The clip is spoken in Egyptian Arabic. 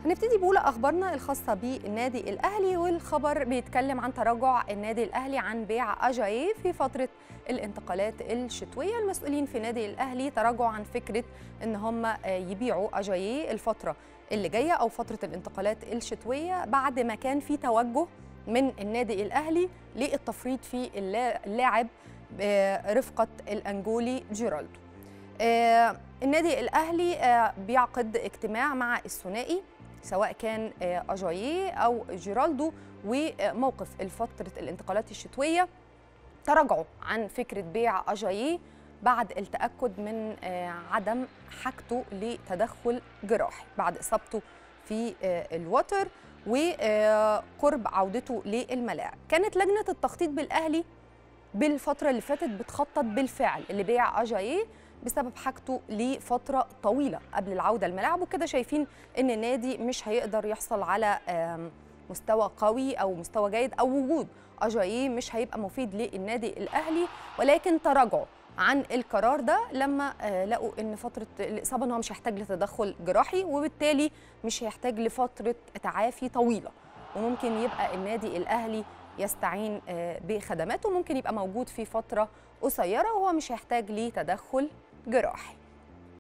هنبتدي بأولى أخبارنا الخاصة بالنادي الأهلي والخبر بيتكلم عن تراجع النادي الأهلي عن بيع أجاييه في فترة الانتقالات الشتوية المسؤولين في نادي الأهلي تراجعوا عن فكرة إن هم يبيعوا أجاييه الفترة اللي جاية أو فترة الانتقالات الشتوية بعد ما كان في توجه من النادي الأهلي للتفريط في اللاعب رفقة الأنجولي جيرالدو آه النادي الاهلي آه بيعقد اجتماع مع الثنائي سواء كان آه اجاييه او جيرالدو وموقف الفتره الانتقالات الشتويه تراجعوا عن فكره بيع اجاييه بعد التاكد من عدم حاجته لتدخل جراحي بعد اصابته في الوتر وقرب عودته للملاعب كانت لجنه التخطيط بالاهلي بالفتره اللي فاتت بتخطط بالفعل اللي بيع اجاييه بسبب حاجته لفتره طويله قبل العوده الملاعب وكده شايفين ان النادي مش هيقدر يحصل على مستوى قوي او مستوى جيد او وجود اجاييه مش هيبقى مفيد للنادي الاهلي ولكن تراجعوا عن القرار ده لما لقوا ان فتره الاصابه ان هو مش هيحتاج لتدخل جراحي وبالتالي مش هيحتاج لفتره تعافي طويله وممكن يبقى النادي الاهلي يستعين بخدماته ممكن يبقى موجود في فتره قصيره وهو مش هيحتاج لتدخل جراحي